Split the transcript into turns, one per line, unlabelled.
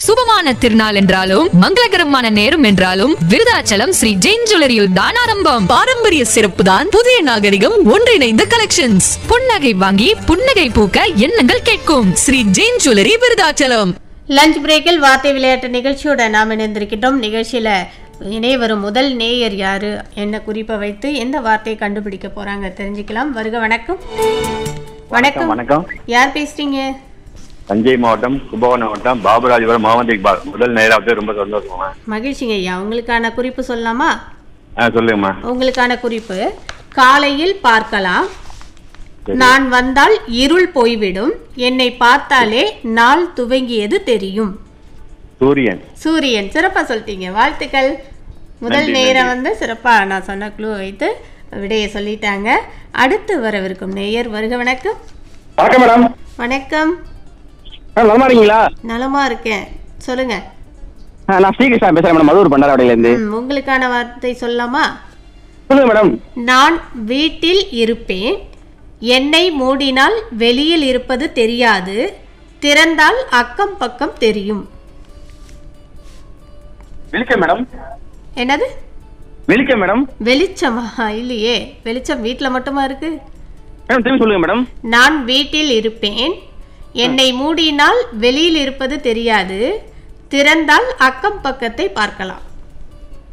சுபமான திருநாள் என்றாலும் மங்களகரமான நேரம் என்றாலும் விருதாச்சலம் ஸ்ரீ ஜெயின் ஜுவல்லரியில் தான் ஆரம்பம்
பாரம்பரிய சிறப்பு தான் புதிய நாகரிகம் ஒன்றிணைந்த கலெக்ஷன்ஸ்
புன்னகை வாங்கி புன்னகை பூக்க எண்ணங்கள் கேட்கும்
ஸ்ரீ ஜெயின் ஜுவல்லரி விருதாச்சலம்
லஞ்ச் பிரேக்கில் வார்த்தை விளையாட்டு நிகழ்ச்சியோட நாம் இணைந்திருக்கின்றோம் நிகழ்ச்சியில இணைய வரும் முதல் நேயர் யாரு என்ன குறிப்பை வைத்து எந்த வார்த்தையை கண்டுபிடிக்க போறாங்க தெரிஞ்சுக்கலாம் வருக வணக்கம் வணக்கம்
வணக்கம்
யார் பேசுறீங்க
தஞ்சை மாவட்டம் கும்பகோணம் மாவட்டம் பாபுராஜபுரம் முகமது இக்பால் முதல் நேராக ரொம்ப சந்தோஷமா
மகிழ்ச்சிங்க ஐயா உங்களுக்கான குறிப்பு சொல்லலாமா
ஆ சொல்லுங்கம்மா
உங்களுக்கான குறிப்பு காலையில் பார்க்கலாம் நான் வந்தால் இருள் போய்விடும் என்னை பார்த்தாலே நாள் துவங்கியது தெரியும்
சூரியன்
சூரியன் சிறப்பா சொல்லிட்டீங்க வாழ்த்துக்கள் முதல்
நன்றி,
நேரம்
நன்றி.
வந்து சிறப்பா நான் சொன்ன க்ளூ வைத்து விடையை சொல்லிட்டாங்க அடுத்து வரவிருக்கும் நேயர் வருக வணக்கம்
வணக்கம் மேடம்
வணக்கம்
மேடம் நலமா இருக்கீங்களா
நலமா இருக்கேன் சொல்லுங்க
ஆ, நான் ஸ்ரீகிருஷ்ணா பேசுறேன் மேடம் மதுர் பண்டாரவாடியில இருந்து
ம், உங்களுக்கான வார்த்தை சொல்லலாமா
சொல்லுங்க மேடம்
நான் வீட்டில் இருப்பேன் என்னை மூடினால் வெளியில் இருப்பது தெரியாது திறந்தால் அக்கம் பக்கம் தெரியும்
வெளிச்சம் மேடம்
என்னது
வெளிச்சம் மேடம்
வெளிச்சமா இல்லையே வெளிச்சம் வீட்டில் மட்டுமா இருக்கு
மேடம் திரும்பி சொல்லுங்க மேடம்
நான் வீட்டில் இருப்பேன் என்னை மூடினால் வெளியில் இருப்பது தெரியாது திறந்தால் அக்கம் பக்கத்தை பார்க்கலாம்